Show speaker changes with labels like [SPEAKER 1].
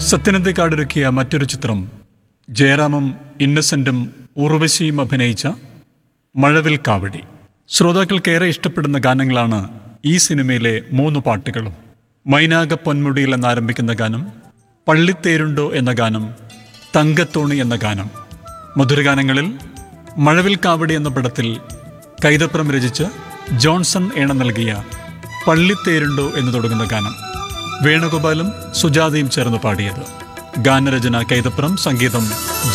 [SPEAKER 1] സത്യനന്ദിക്കാടൊരുക്കിയ മറ്റൊരു ചിത്രം ജയറാമും ഇന്നസെന്റും ഉർവശിയും അഭിനയിച്ച മഴവിൽ കാവടി ശ്രോതാക്കൾക്കേറെ ഇഷ്ടപ്പെടുന്ന ഗാനങ്ങളാണ് ഈ സിനിമയിലെ മൂന്ന് പാട്ടുകളും മൈനാക പൊന്മുടിയിൽ എന്നാരംഭിക്കുന്ന ഗാനം പള്ളിത്തേരുണ്ടോ എന്ന ഗാനം തങ്കത്തോണി എന്ന ഗാനം മധുരഗാനങ്ങളിൽ മഴവിൽ കാവടി എന്ന പടത്തിൽ കൈതപ്രം രചിച്ച് ജോൺസൺ ഏണ നൽകിയ പള്ളിത്തേരുണ്ടോ എന്ന് തുടങ്ങുന്ന ഗാനം വേണുഗോപാലും സുജാതയും ചേർന്ന് പാടിയത് ഗാനരചന കൈതപ്രം സംഗീതം